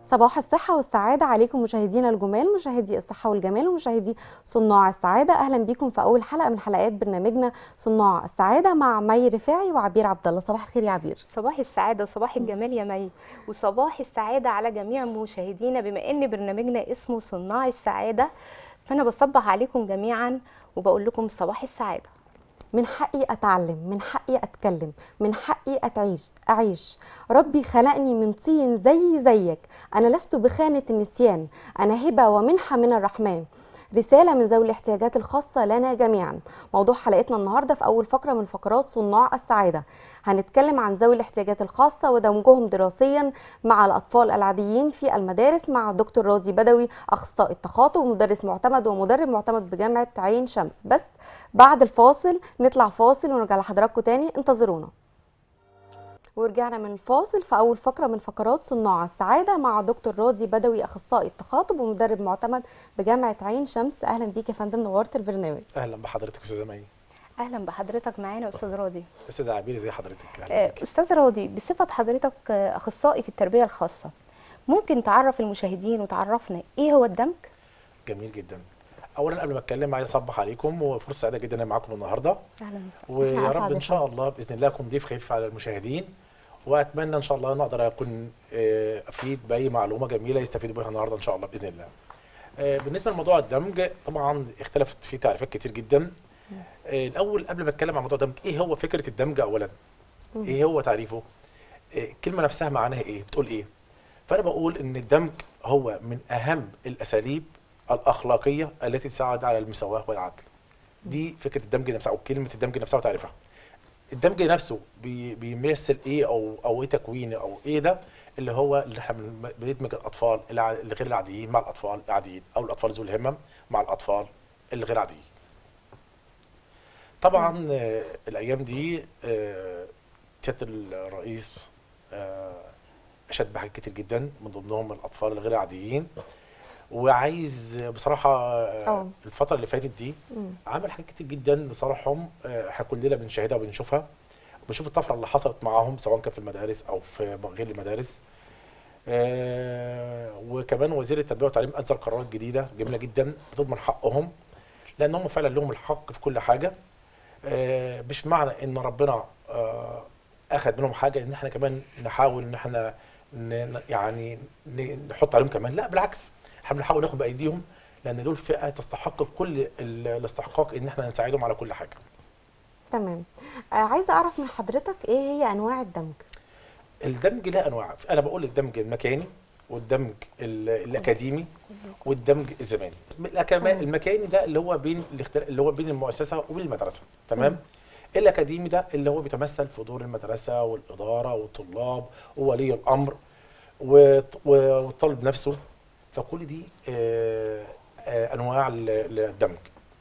صباح الصحة والسعادة عليكم مشاهدينا الجمال مشاهدي الصحة والجمال ومشاهدي صناع السعادة أهلا بكم في أول حلقة من حلقات برنامجنا صناع السعادة مع مي رفاعي وعبير عبد الله صباح الخير يا عبير صباح السعادة وصباح الجمال يا مي وصباح السعادة على جميع مشاهدينا بما ان برنامجنا اسمه صناع السعادة فانا بصبح عليكم جميعا وبقول لكم صباح السعادة من حقي أتعلم من حقي أتكلم من حقي أتعيش أعيش ربي خلقني من طين زي زيك أنا لست بخانة النسيان أنا هبة ومنحة من الرحمن رسالة من ذوي الاحتياجات الخاصة لنا جميعا موضوع حلقتنا النهاردة في أول فقرة من فقرات صناع السعادة هنتكلم عن ذوي الاحتياجات الخاصة ودمجهم دراسيا مع الأطفال العاديين في المدارس مع دكتور راضي بدوي أخصائي التخاطب ومدرس معتمد ومدرب معتمد بجامعة عين شمس بس بعد الفاصل نطلع فاصل ونرجع لحضراتكم تاني انتظرونا ورجعنا من الفاصل في اول فقره من فقرات صناع السعاده مع دكتور راضي بدوي اخصائي التخاطب ومدرب معتمد بجامعه عين شمس اهلا بيك يا فندم نورت البرنامج اهلا بحضرتك استاذه مي اهلا بحضرتك معانا يا استاذ راضي استاذه عبير زي حضرتك اهلا آه، بك. استاذ راضي بصفة حضرتك آه، اخصائي في التربية الخاصة ممكن تعرف المشاهدين وتعرفنا ايه هو الدمج جميل جدا اولا قبل ما اتكلم عايز اصبح عليكم وفرصه سعيده جدا انا معاكم النهارده اهلا وسهلا ويا إحنا رب أسعد ان شاء الله باذن الله اكون ضيف خفيف على المشاهدين واتمنى ان شاء الله نقدر اكون آه، افيد باي معلومه جميله يستفيدوا بها النهارده ان شاء الله باذن الله آه، بالنسبه لموضوع الدمج طبعا اختلفت فيه تعريفات كتير جدا آه، الاول قبل ما اتكلم عن موضوع الدمج ايه هو فكره الدمج اولا مم. ايه هو تعريفه آه، الكلمه نفسها معناها ايه بتقول ايه فانا بقول ان الدمج هو من اهم الاساليب الاخلاقيه التي تساعد على المساواه والعدل دي فكره الدمج نفسها او كلمه الدمج نفسها وتعريفها الدمج نفسه بي بيمثل ايه او او ايه تكوينه او ايه ده اللي هو اللي احنا بن- بندمج الاطفال الع- اللي غير العاديين مع الاطفال العاديين او الاطفال ذوي الهمم مع الاطفال اللي غير عاديين طبعا آه، الايام دي آه، سياده الرئيس آه، اشاد بحاجات كتير جدا من ضمنهم الاطفال الغير عاديين وعايز بصراحه آه، أه. الفتره اللي فاتت دي مم. عمل حاجات كتير جدا لصالحهم آه، احنا كلنا بنشاهدها وبنشوفها بنشوف الطفره اللي حصلت معاهم سواء كان في المدارس او في غير المدارس آه، وكمان وزير التربيه والتعليم اصدر قرارات جديده جميله جدا بتضمن حقهم لان هم فعلا لهم الحق في كل حاجه آه، مش معنى ان ربنا آه، اخذ منهم حاجه ان احنا كمان نحاول ان احنا ن- يعني ن- نحط عليهم كمان لا بالعكس احنا بنحاول ناخد بايديهم لان دول فئه تستحق بكل ال- الاستحقاق ان احنا نساعدهم على كل حاجه تمام آه عايزه اعرف من حضرتك ايه هي انواع الدمج الدمج له انواع انا بقول الدمج المكاني والدمج ال- الاكاديمي والدمج الزماني الأكما- تمام. المكاني ده اللي هو بين الاختر... اللي هو بين المؤسسه وبين المدرسه مم. تمام الاكاديمي ده اللي هو بيتمثل في دور المدرسه والاداره والطلاب وولي الامر وط- و- والطالب نفسه فكل دي آه، آه، انواع ال- الدمج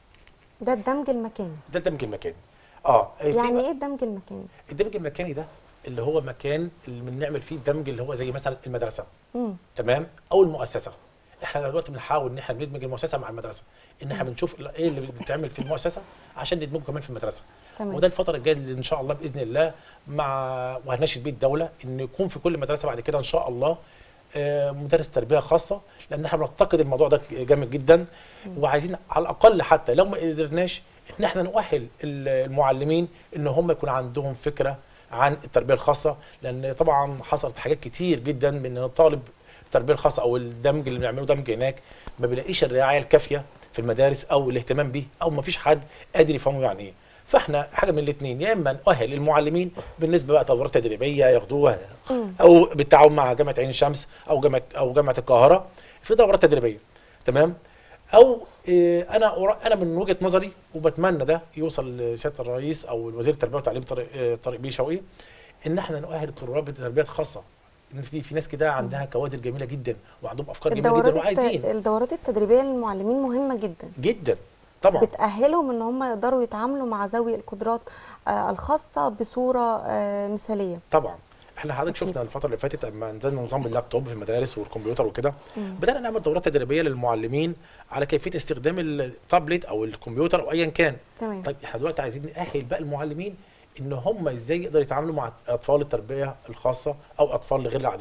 ده الدمج المكاني ده الدمج المكاني اه في يعني ايه الدمج المكاني الدمج المكاني ده اللي هو مكان اللي بنعمل فيه الدمج اللي هو زي مثلا المدرسه مم. تمام او المؤسسه احنا دلوقتي بنحاول ان احنا ندمج المؤسسه مع المدرسه ان احنا بنشوف ال- ايه اللي بيتعمل في المؤسسه عشان ندمجه كمان في المدرسه تمام وده الفتره الجايه اللي ان شاء الله باذن الله مع وهناشد بيه الدوله ان يكون في كل مدرسه بعد كده ان شاء الله آه، مدرس تربيه خاصه لان احنا بنفتقد الموضوع ده جامد جدا وعايزين على الاقل حتى لو ما قدرناش ان احنا نؤهل ال- المعلمين ان هم يكون عندهم فكره عن التربيه الخاصه لان طبعا حصلت حاجات كتير جدا من طالب التربيه الخاصه او الدمج اللي بنعمله دمج هناك ما بيلاقيش الرعايه الكافيه في المدارس او الاهتمام بيه او ما فيش حد قادر يفهمه يعني ايه فاحنا حاجه من الاثنين يا اما نؤهل المعلمين بالنسبه بقى دورات تدريبيه ياخدوها مم. او بالتعاون مع جامعه عين شمس او جامعه او جامعه القاهره في دورات تدريبيه تمام او إيه، انا أرا- انا من وجهه نظري وبتمنى ده يوصل لسياده الرئيس او وزير التربيه والتعليم طارق إيه، طارق بيه شوقي ان احنا نؤهل الطلاب بالتربيات الخاصه ان في في ناس كده عندها كوادر جميله جدا وعندهم افكار جميله الدورات جدا الت... وعايزين الدورات التدريبيه للمعلمين مهمه جدا جدا طبعا بتأهلهم ان هم يقدروا يتعاملوا مع ذوي القدرات آه، الخاصه بصوره آه، مثاليه طبعا احنا حضرتك أكيد. شفنا الفتره اللي فاتت لما نزلنا نظام اللابتوب في المدارس والكمبيوتر وكده مم. بدانا نعمل دورات تدريبيه للمعلمين على كيفيه استخدام التابلت او الكمبيوتر او ايا كان تمام طيب احنا دلوقتي عايزين نأهل بقى المعلمين ان هم ازاي يقدروا يتعاملوا مع اطفال التربيه الخاصه او اطفال غير العاديين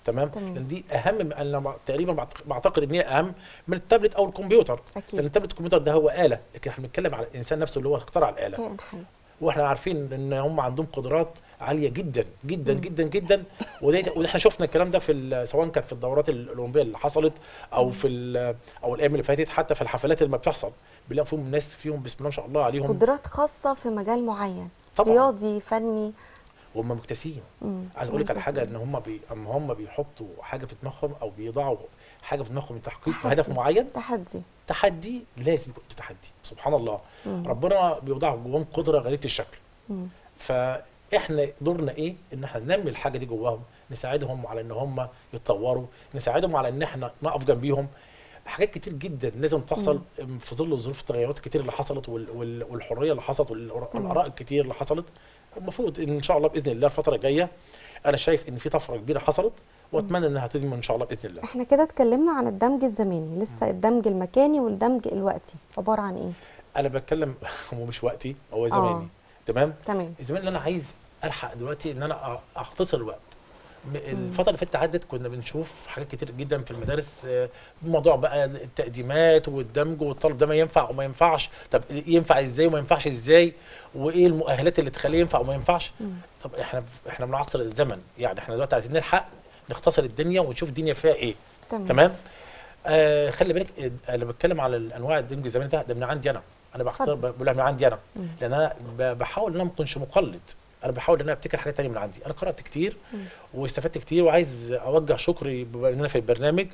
تمام تمام. لان دي اهم من- انا بع- تقريبا بعت- بعتقد ان هي اهم من التابلت او الكمبيوتر اكيد لان التابلت الكمبيوتر ده هو اله لكن احنا بنتكلم على الانسان نفسه اللي هو اخترع الاله كائن حي واحنا عارفين ان هم عندهم قدرات عاليه جدا جدا مم. جدا جدا وده واحنا شفنا الكلام ده في ال- سواء كانت في الدورات الاولمبيه اللي حصلت او في ال- او الايام اللي فاتت حتى في الحفلات اللي ما بتحصل بنلاقي فيهم ناس فيهم بسم الله ما شاء الله عليهم قدرات خاصه في مجال معين طبعا رياضي فني وهم مكتسين مم. عايز اقول لك على حاجه ممتازين. ان هم بي... اما هم بيحطوا حاجه في دماغهم او بيضعوا حاجه في دماغهم لتحقيق تحدي. هدف معين تحدي تحدي لازم يكون في تحدي سبحان الله مم. ربنا بيوضع جواهم قدره غريبه الشكل مم. فاحنا دورنا ايه ان احنا ننمي الحاجه دي جواهم نساعدهم على ان هم يتطوروا نساعدهم على ان احنا نقف جنبيهم حاجات كتير جدا لازم تحصل في ظل الظروف التغيرات الكتير اللي حصلت وال- وال- والحريه اللي حصلت والآراء- تمام. والاراء الكتير اللي حصلت المفروض ان ان شاء الله باذن الله الفتره الجايه انا شايف ان في طفره كبيره حصلت واتمنى انها تتم ان شاء الله باذن الله احنا كده اتكلمنا عن الدمج الزماني لسه الدمج المكاني والدمج الوقتي عباره عن ايه انا بتكلم هو مش وقتي هو زماني تمام تمام الزمان اللي انا عايز الحق دلوقتي ان انا أ- اختصر الوقت م- الفتره اللي فاتت عدت كنا بنشوف حاجات كتير جدا في المدارس آه، موضوع بقى التقديمات والدمج والطلب ده ما ينفع وما ينفعش طب ينفع ازاي وما ينفعش ازاي وايه المؤهلات اللي تخليه ينفع وما ينفعش مم. طب احنا احنا بنعصر الزمن يعني احنا دلوقتي عايزين نلحق نختصر الدنيا ونشوف الدنيا فيها ايه تمام تمام آه خلي بالك آه، انا بتكلم على الانواع الدمج الزمني ده ده من عندي انا انا بختار اتفضل. بقولها من عندي انا مم. لان انا ب- بحاول ان انا ما اكونش مقلد انا بحاول ان انا ابتكر حاجات تانية من عندي انا قرات كتير مم. واستفدت كتير وعايز اوجه شكري بما اننا في البرنامج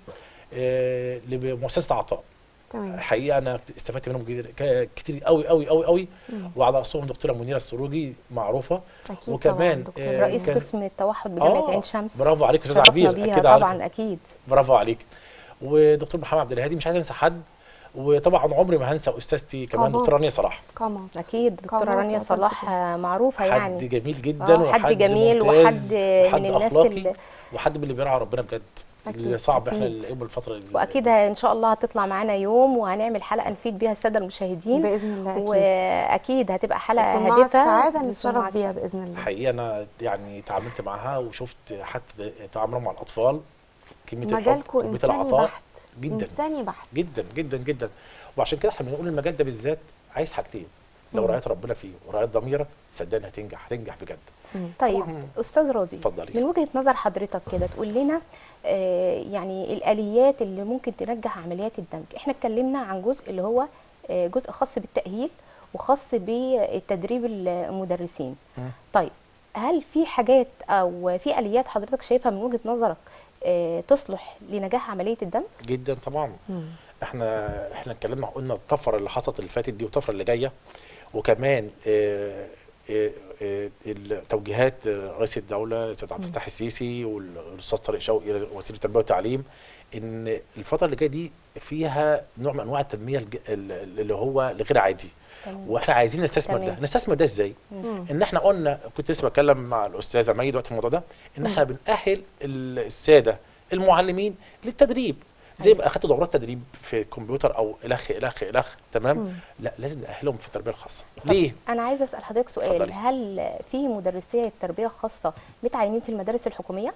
آه لمؤسسه عطاء تمام حقيقه انا استفدت منهم جدا- ك- كتير قوي قوي قوي قوي مم. وعلى راسهم دكتوره منيره السروجي معروفه اكيد وكمان، طبعا آه، دكتور رئيس كان- قسم التوحد بجامعه آه، عين شمس برافو عليك استاذ شرفنا عبير بيها اكيد عارف. طبعا اكيد برافو عليك ودكتور محمد عبد الهادي مش عايز انسى حد وطبعا عمري ما هنسى استاذتي كمان قامات. دكتوره رانيا صلاح قمر اكيد دكتوره قامات رانيا وأعتز صلاح بيها. آه، معروفه حد يعني جميل جدا آه، وحد حد جميل ممتاز وحد وحد من الناس أخلاقي اللي وحد من اللي بيراعي ربنا بجد أكيد، اللي صعب احنا أكيد. نلاقيه الفتره اللي واكيد ان شاء الله هتطلع معانا يوم وهنعمل حلقه نفيد بيها الساده المشاهدين باذن الله اكيد واكيد هتبقى حلقه صناع هادفه السعاده لصناع نتشرف بيها باذن الله حقيقه انا يعني تعاملت معاها وشفت حتى تعاملهم مع الاطفال كميه الحب مجالكم وكميه انساني العطاء بحت جدا انساني بحت جدا جدا جدا وعشان كده احنا بنقول المجال ده بالذات عايز حاجتين لو مم. رعيت ربنا فيه ورعيت ضميرك صدقني هتنجح هتنجح بجد مم. طيب طبعاً. استاذ راضي اتفضلي. من وجهه نظر حضرتك كده تقول لنا آه، يعني الاليات اللي ممكن تنجح عمليات الدمج احنا اتكلمنا عن جزء اللي هو آه، جزء خاص بالتاهيل وخاص بتدريب المدرسين مم. طيب هل في حاجات او في اليات حضرتك شايفها من وجهه نظرك آه، تصلح لنجاح عمليه الدمج جدا طبعا مم. احنا احنا اتكلمنا قلنا الطفره اللي حصلت اللي فاتت دي والطفره اللي جايه وكمان آه، آه، آه، التوجيهات آه، رئيس الدوله الاستاذ عبد الفتاح السيسي والاستاذ طارق شوقي وزير التربيه والتعليم ان الفتره اللي جايه دي فيها نوع من انواع التنميه الج- ال- اللي هو الغير عادي تمام. واحنا عايزين نستثمر ده تمام. نستثمر ده ازاي مم. ان احنا قلنا كنت لسه بتكلم مع الاستاذه مي دلوقتي في الموضوع ده ان احنا بنأهل ال- الساده المعلمين للتدريب زي ما اخدت دورات تدريب في الكمبيوتر او الخ الخ الخ تمام مم. لا لازم نأهلهم في التربيه الخاصه طب ليه انا عايزه اسال حضرتك سؤال اتفضلي. هل في مدرسي تربيه خاصه متعينين في المدارس الحكوميه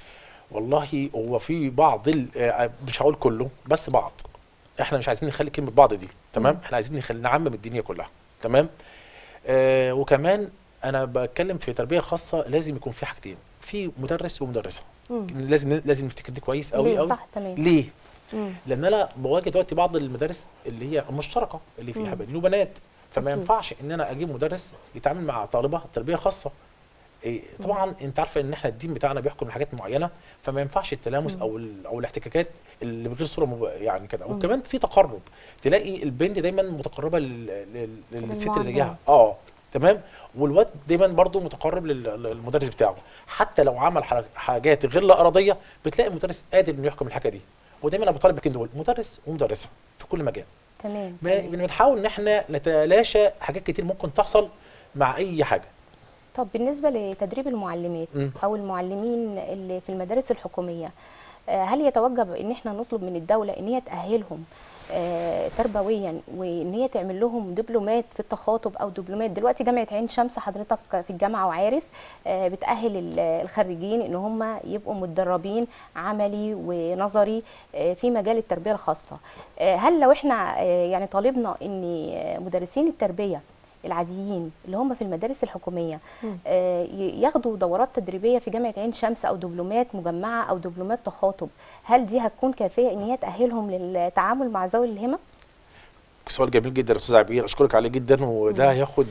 والله هو في بعض ال- آه، مش هقول كله بس بعض احنا مش عايزين نخلي كلمه بعض دي تمام مم. احنا عايزين نخلي نعمم الدنيا كلها تمام آه وكمان انا بتكلم في تربيه خاصه لازم يكون في حاجتين في مدرس ومدرسه مم. لازم لازم نفتكر دي كويس قوي ليه؟ قوي صح تمام ليه مم. لان انا بواجه دلوقتي بعض المدارس اللي هي مشتركه اللي فيها مم. بنين وبنات فما أكيد. ينفعش ان انا اجيب مدرس يتعامل مع طالبه تربيه خاصه إيه طبعا انت عارفه ان احنا الدين بتاعنا بيحكم حاجات معينه فما ينفعش التلامس مم. او ال- او الاحتكاكات اللي بغير صوره مب... يعني كده مم. وكمان في تقرب تلاقي البنت دايما متقربه لل... لل... للست اللي للمعلم. جاها اه تمام والواد دايما برضو متقرب لل- للمدرس بتاعه حتى لو عمل ح- حاجات غير لا اراديه بتلاقي المدرس قادر انه يحكم الحاجه دي ودايما انا بطالب بكين دول مدرس ومدرسه في كل مجال تمام ما تمام. بنحاول ان احنا نتلاشى حاجات كتير ممكن تحصل مع اي حاجه طب بالنسبه لتدريب المعلمات مم. او المعلمين اللي في المدارس الحكوميه آه، هل يتوجب ان احنا نطلب من الدوله ان هي تاهلهم آه، تربويا وان هي تعمل لهم دبلومات في التخاطب او دبلومات دلوقتي جامعه عين شمس حضرتك في الجامعه وعارف آه، بتاهل ال- الخريجين ان هم يبقوا متدربين عملي ونظري آه، في مجال التربيه الخاصه آه، هل لو احنا آه، يعني طالبنا ان آه، مدرسين التربيه العاديين اللي هم في المدارس الحكوميه مم. آه، ي- ياخدوا دورات تدريبيه في جامعه عين شمس او دبلومات مجمعه او دبلومات تخاطب هل دي هتكون كافيه ان هي تاهلهم للتعامل مع ذوي الهمم سؤال جميل جدا يا استاذ عبير اشكرك عليه جدا وده هياخد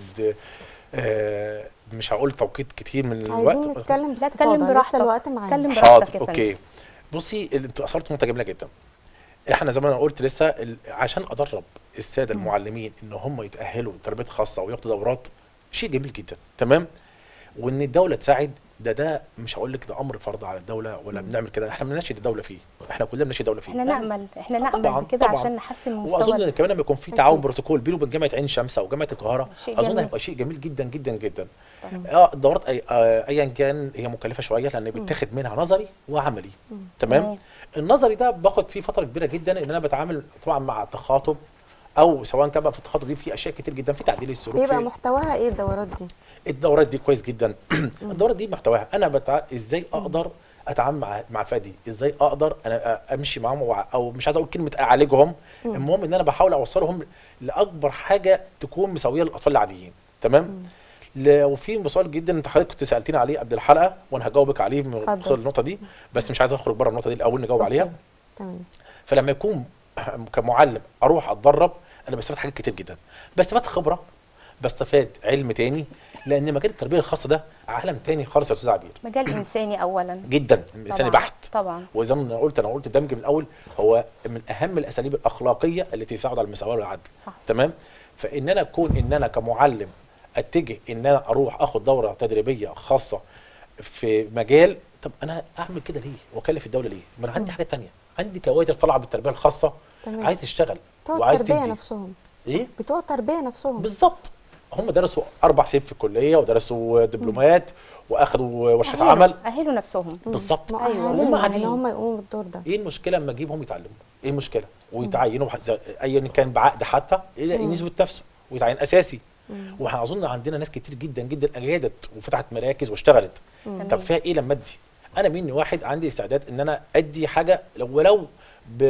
آه، مش هقول توقيت كتير من الوقت عايزين نتكلم لا باستفاضه اتكلم لسه براحتك الوقت معانا اتكلم براحتك حاضر يا فندم اوكي بصي ال- انتوا اثرتوا نقطه جميله جدا احنا زي ما انا قلت لسه ال- عشان ادرب الساده المعلمين ان هم يتاهلوا تربيه خاصه وياخدوا دورات شيء جميل جدا تمام وان الدوله تساعد ده ده مش هقول لك ده امر فرض على الدوله ولا بنعمل كده احنا بنناشد الدوله فيه احنا كلنا بنناشد الدوله فيه احنا نامل احنا طبعاً، نامل كده طبعاً. عشان نحسن واظن مستوى ان كمان لما يكون في أكيد. تعاون بروتوكول بينه وبين جامعه عين شمس او جامعه القاهره شيء اظن جميل. هيبقى شيء جميل جدا جدا جدا طبعاً. اه الدورات أي آه، ايا كان هي مكلفه شويه لان بيتاخد منها نظري وعملي تمام تمام. النظري ده باخد فيه فتره كبيره جدا ان انا بتعامل طبعا مع التخاطب او سواء كان بقى في التخاطب دي في اشياء كتير جدا في تعديل السلوك بيبقى في محتواها ايه الدورات دي الدورات دي كويس جدا الدورات دي محتواها انا بتع... ازاي اقدر اتعامل مع مع فادي ازاي اقدر انا أ- امشي معاهم وع- او مش عايز اقول كلمه اعالجهم المهم ان انا بحاول اوصلهم لاكبر حاجه تكون مساويه للاطفال العاديين تمام ل- وفي سؤال جدا انت حضرتك كنت سالتني عليه قبل الحلقه وانا هجاوبك عليه من اتفضل. خلال النقطه دي بس مش عايز اخرج بره النقطه دي الاول نجاوب عليها أوكي. تمام فلما يكون كمعلم اروح اتدرب انا بستفاد حاجات كتير جدا بستفاد خبره بستفاد علم تاني لان مجال التربيه الخاصه ده عالم تاني خالص يا استاذ عبير مجال انساني اولا جدا انساني طبعاً، بحت طبعا وزي ما أنا قلت انا قلت الدمج من الاول هو من اهم الاساليب الاخلاقيه التي تساعد على المساواه والعدل صح تمام فان انا اكون ان انا كمعلم اتجه ان انا اروح اخد دوره تدريبيه خاصه في مجال طب انا اعمل كده ليه واكلف الدوله ليه ما انا عندي حاجات تانية عندي كوادر طالعه بالتربيه الخاصه تمام. عايز تشتغل بتوع وعايز التربيه تدي نفسهم ايه بتوع التربيه نفسهم بالظبط هم درسوا اربع سنين في الكليه ودرسوا دبلومات واخدوا ورشه أهلوا- عمل اهلوا نفسهم مم. بالظبط. أيوة. مؤهلين هم ان قاعدين. هم يقوموا بالدور ده ايه المشكله اما اجيبهم يتعلموا ايه المشكله ويتعينوا ح- زي- ايا كان بعقد حتى الى ان يثبت نفسه ويتعين اساسي واحنا اظن عندنا ناس كتير جدا جدا اجادت وفتحت مراكز واشتغلت طب تمام. فيها ايه لما ادي انا مني واحد عندي استعداد ان انا ادي حاجه لو ولو ب...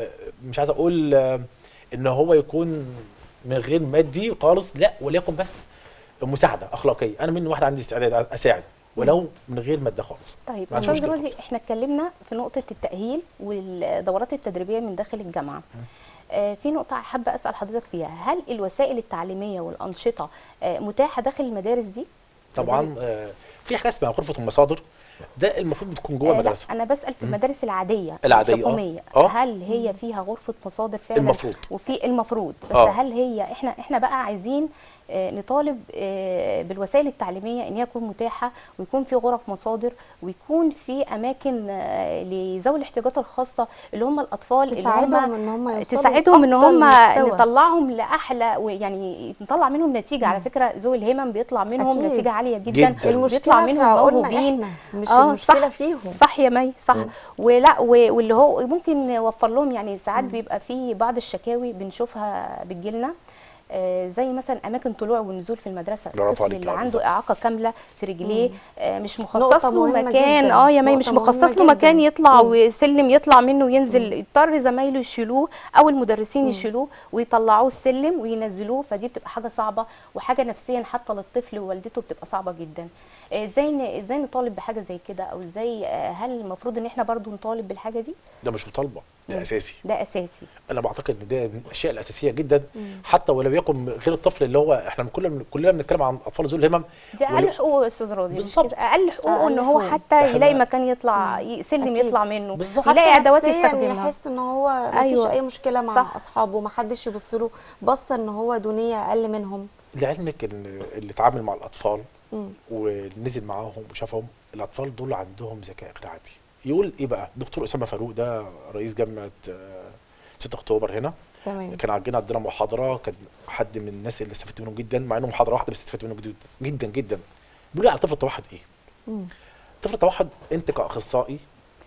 مش عايز اقول آه، ان هو يكون من غير مادي خالص لا وليكن بس مساعده اخلاقيه انا مني واحد عندي استعداد اساعد ولو من غير ماده خالص طيب ما عنديش استاذ مشكلة رودي خالص. احنا اتكلمنا في نقطه التاهيل والدورات التدريبيه من داخل الجامعه آه، في نقطة حابة أسأل حضرتك فيها، هل الوسائل التعليمية والأنشطة آه، متاحة داخل المدارس دي؟ طبعا آه، في حاجه اسمها غرفه المصادر ده المفروض بتكون جوه آه، لا المدرسه أنا بسأل في المدارس العادية العادية، آه. الحكومية آه. هل هي فيها غرفة مصادر فعلا؟ المفروض. وفي المفروض بس آه. هل هي احنا احنا بقى عايزين آه، نطالب آه، بالوسائل التعليمية ان هي تكون متاحة ويكون في غرف مصادر ويكون في اماكن آه، لذوي الاحتياجات الخاصة اللي هم الاطفال اللي تساعدهم هم ان هم يوصلوا تساعدهم ان لأفضل هم مستوى. نطلعهم لاحلى ويعني نطلع منهم نتيجه على فكره ذوي الهمم بيطلع منهم أكيد. نتيجه عاليه جدا, جداً. بيطلع المشكله في منهم عقولنا موهوبين احنا مش آه، المشكله صح. فيهم صح يا مي صح مم. ولا و- واللي هو ممكن نوفر لهم يعني ساعات بيبقى في بعض الشكاوي بنشوفها بتجيلنا آه، زي مثلا اماكن طلوع ونزول في المدرسه برافو الطفل عليك، اللي آه، عنده بالظبط. اعاقه كامله في رجليه آه، مش مخصص نقطة له مهمة مكان جداً. اه يا مي مش نقطة مخصص مهمة له مكان جداً. يطلع مم. وسلم يطلع منه وينزل يضطر زمايله يشيلوه او المدرسين يشيلوه ويطلعوه السلم وينزلوه فدي بتبقى حاجه صعبه وحاجه نفسيا حتى للطفل ووالدته بتبقى صعبه جدا آه، ازاي ن- ازاي نطالب بحاجه زي كده او ازاي آه، هل المفروض ان احنا برضو نطالب بالحاجه دي ده مش مطالبه ده مم. اساسي ده اساسي انا بعتقد ان ده من الاشياء الاساسيه جدا حتى ولو يكن غير الطفل اللي هو احنا كلنا كلنا بنتكلم عن اطفال ذوي الهمم دي اقل ولو- حقوقه يا استاذ راضي مش بالظبط. كده؟ اقل حقوقه ان أقل هو حقوق. حتى إحنا- يلاقي مكان يطلع ي- سلم أكيد. يطلع منه بالظبط. يلاقي ادوات نفسياً يستخدمها يحس ان هو مفيش أيوة. اي مشكله مع صح. اصحابه محدش يبص له بصه ان هو دنيا اقل منهم لعلمك ان اللي اتعامل مع الاطفال مم. ونزل معاهم وشافهم الاطفال دول عندهم ذكاء غير عادي يقول ايه بقى دكتور اسامه فاروق ده رئيس جامعه آه، 6 اكتوبر هنا تمام كان عندنا عندنا محاضره كان حد من الناس اللي استفدت منهم جدا مع انه محاضره واحده بس استفدت منه جدا جدا جدا بيقول لي على طفل التوحد ايه مم. طفل التوحد انت كاخصائي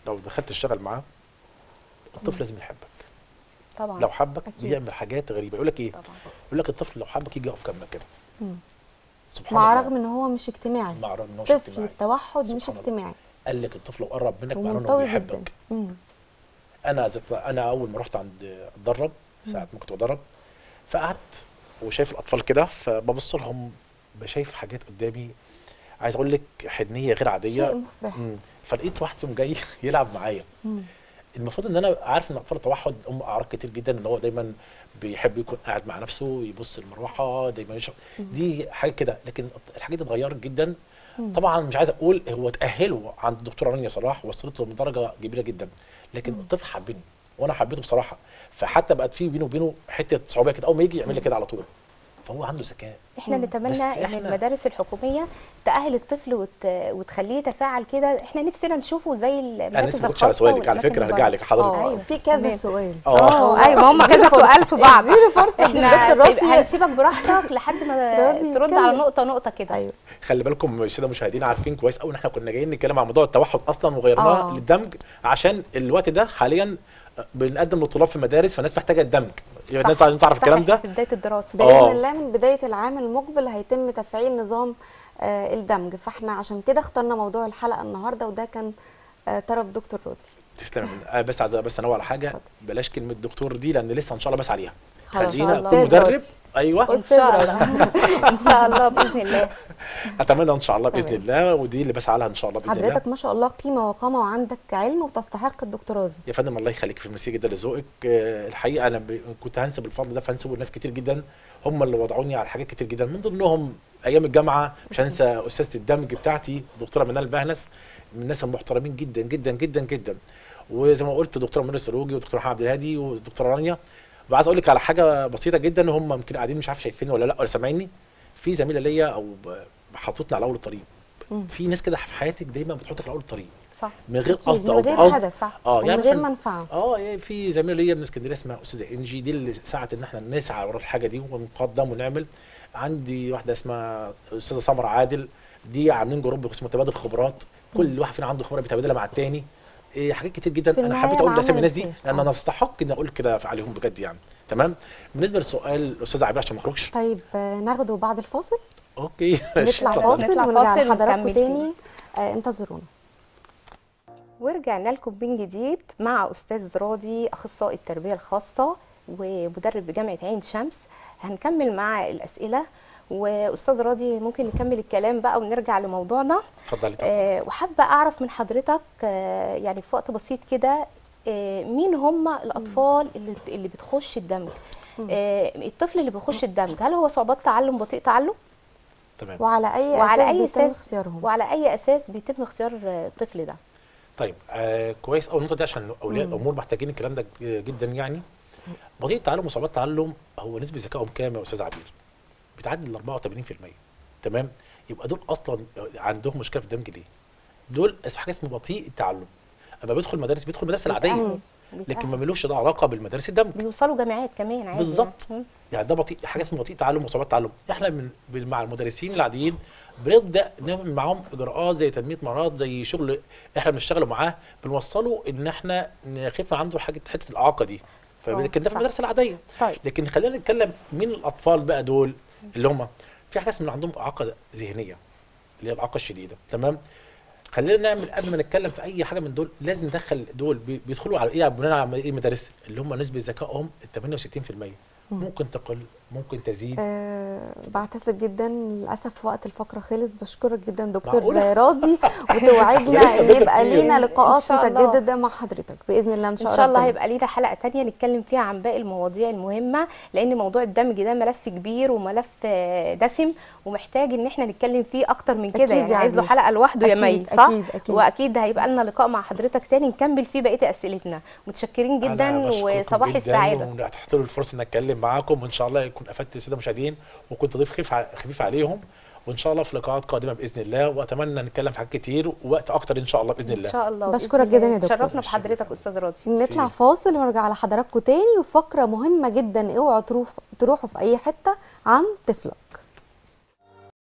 لو دخلت تشتغل معاه الطفل لازم يحبك طبعا لو حبك أكيد. بيعمل حاجات غريبه يقول لك ايه طبعا يقول لك الطفل لو حبك يجي يقف جنبك كده مم. سبحان مع الله رغم ان هو مش اجتماعي مع رغم ان هو مش طفل اجتماعي التوحد مش سبحان الله. اجتماعي قال لك الطفل لو قرب منك معناه انه ومنطوي جدا بيحبك مم. انا زت... انا اول ما رحت عند اتدرب ساعه ما كنت بدرب فقعدت وشايف الاطفال كده فببص لهم بشايف حاجات قدامي عايز اقول لك حنيه غير عاديه شيء مفرح مم. فلقيت واحد فيهم جاي يلعب معايا مم. المفروض ان انا عارف ان اطفال التوحد هم اعراض كتير جدا ان هو دايما بيحب يكون قاعد مع نفسه يبص المروحه دايما يشرب دي حاجه كده لكن الحاجات دي اتغيرت جدا طبعا مش عايز اقول هو تاهلوا عند الدكتوره رانيا صلاح وصلت له من درجه كبيره جدا لكن الطفل حبني وانا حبيته بصراحه فحتى بقت في بينه وبينه حته صعوبيه كده اول ما يجي يعمل لي كده على طول فهو عنده ذكاء احنا مم. نتمنى بس ان إحنا- المدارس الحكوميه تأهل الطفل وت... وتخليه يتفاعل كده احنا نفسنا نشوفه زي انا المراكز لسه ما كنتش على الخاصه سؤالك على والأماكن فكره هرجع البره. لك حضرتك اه أيوة. في كذا تمام. سؤال اه اه ايوه ما هم كذا سؤال في بعض اديله فرصه احنا الدكتور سيب- راسي هنسيبك براحتك لحد ما راضي ترد يتكلم. على نقطه نقطه كده ايوه خلي بالكم الساده المشاهدين عارفين كويس قوي ان احنا كنا جايين نتكلم عن موضوع التوحد اصلا وغيرناه آه. للدمج عشان الوقت ده حاليا بنقدم لطلاب في المدارس فالناس محتاجه الدمج يعني الناس عايزين تعرف الكلام صحيح، ده في بدايه الدراسه باذن آه. الله من بدايه العام المقبل هيتم تفعيل نظام آه الدمج فاحنا عشان كده اخترنا موضوع الحلقه النهارده وده كان آه طرف دكتور راضي تسلم آه بس عايز بس انوه على حاجه اتفضل. بلاش كلمه دكتور دي لان لسه ان شاء الله بس عليها خلاص، خلينا الله. نكون أستاذ مدرب راضي. ايوه ان شاء الله ان شاء الله باذن الله اتمنى ان شاء الله باذن تمام. الله ودي اللي بسعى لها ان شاء الله باذن الله حضرتك ما شاء الله قيمه وقامه وعندك علم وتستحق الدكتوراه دي يا فندم الله يخليك في المسيح جدا لذوقك آه، الحقيقه انا ب... كنت هنسب الفضل ده فهنسبه لناس كتير جدا هم اللي وضعوني على حاجات كتير جدا من ضمنهم ايام الجامعه مش هنسى استاذه الدمج بتاعتي دكتوره منال بهنس من الناس المحترمين جدا جدا جدا جدا وزي ما قلت دكتوره منى السروجي ودكتوره محمد عبد الهادي ودكتوره رانيا وعايز اقول لك على حاجه بسيطه جدا هم يمكن قاعدين مش عارف شايفيني ولا لا ولا سامعيني في زميله ليا او ب- حطتني على اول الطريق مم. في ناس كده في حياتك دايما بتحطك على اول الطريق صح من غير أكيد، قصد من او غير بقصد هدف صح اه ومن يعني غير مثلا منفعه اه يعني في زميله ليا من اسكندريه اسمها استاذه انجي دي اللي ساعت ان احنا نسعى ورا الحاجه دي ونقدم ونعمل عندي واحده اسمها استاذه سمر عادل دي عاملين جروب اسمه تبادل خبرات كل واحد فينا عنده خبره بيتبادلها مع التاني إيه حاجات كتير جدا في انا النهاية حبيت اقول العمل اسامي الناس دي خير. لان آه. انا استحق اني اقول كده عليهم بجد يعني تمام بالنسبه للسؤال الاستاذه عبير عشان ما اخرجش طيب آه، ناخده بعد الفاصل اوكي نطلع اتفضل. فاصل نطلع ونرجع فاصل لحضراتكم ونكمل تاني آه انتظرونا ورجعنا لكم من جديد مع استاذ راضي اخصائي التربيه الخاصه ومدرب بجامعه عين شمس هنكمل مع الاسئله واستاذ راضي ممكن نكمل الكلام بقى ونرجع لموضوعنا اتفضلي طبعا. آه وحابه اعرف من حضرتك آه يعني في وقت بسيط كده آه مين هم الاطفال اللي اللي بتخش الدمج مم. آه الطفل اللي بيخش الدمج هل هو صعوبات تعلم بطيء تعلم تمام وعلى اي وعلى اساس أي بيتم أساس؟ اختيارهم وعلى اي اساس بيتم اختيار آه، الطفل ده طيب آه كويس قوي النقطه دي عشان اولياء مم. الامور محتاجين الكلام ده جدا يعني بطيء التعلم وصعوبات التعلم هو نسبه ذكائهم كام يا استاذ عبير؟ بتعدي ال 84% تمام؟ يبقى دول اصلا عندهم مشكله في الدمج ليه؟ دول اس- حاجه اسمها بطيء التعلم اما بيدخل مدارس بيدخل المدارس العاديه بيتأهل. لكن بيتأهل. ما ملوش ده علاقه بالمدارس الدمج بيوصلوا جامعات كمان عادي بالظبط. يعني. يعني ده بطيء حاجه اسمها بطيء تعلم وصعوبات تعلم احنا من بال- مع المدرسين العاديين بنبدا نعمل معاهم اجراءات زي تنميه مهارات زي شغل احنا بنشتغله معاه بنوصله ان احنا نخف عنده حاجه حته الاعاقه دي آه، لكن ده في صح. المدارس العاديه طيب لكن خلينا نتكلم مين الاطفال بقى دول اللي هم في حاجه اسمها عندهم اعاقه ذهنيه اللي هي الاعاقه الشديده تمام خلينا نعمل قبل ما نتكلم في اي حاجه من دول لازم ندخل دول بي- بيدخلوا على ايه بناء على ايه المدارس اللي هم نسبه ذكائهم 68% ممكن تقل ممكن تزيد آه بعتذر جدا للاسف وقت الفقره خلص بشكرك جدا دكتور معقولة؟ راضي وتوعدنا لسه ان بقى يبقى كتير. لينا إن لقاءات شاء الله. متجدده مع حضرتك باذن الله ان شاء, ان شاء الله ربنا. هيبقى لينا حلقه تانية نتكلم فيها عن باقي المواضيع المهمه لان موضوع الدمج ده ملف كبير وملف آه، دسم ومحتاج ان احنا نتكلم فيه اكتر من كده أكيد يعني يا عايز له عبير. حلقه لوحده يا أكيد، مي صح أكيد، أكيد. واكيد هيبقى لنا لقاء مع حضرتك تاني نكمل فيه بقيه اسئلتنا متشكرين جدا أنا بشكركم وصباح جداً السعاده وتحت له الفرصه ان اتكلم معاكم وان شاء الله يكون افدت الساده المشاهدين وكنت ضيف خفيف ع- خفيف عليهم وان شاء الله في لقاءات قادمه باذن الله واتمنى نتكلم في حاجات كتير ووقت اكتر ان شاء الله باذن ان الله شاء الله بشكرك بإذن جداً الله. يا دكتور. تشرفنا بحضرتك استاذ راضي نطلع سي. فاصل ونرجع لحضراتكم تاني وفقره مهمه جدا اوعوا تروح تروحوا في اي حته عن طفلك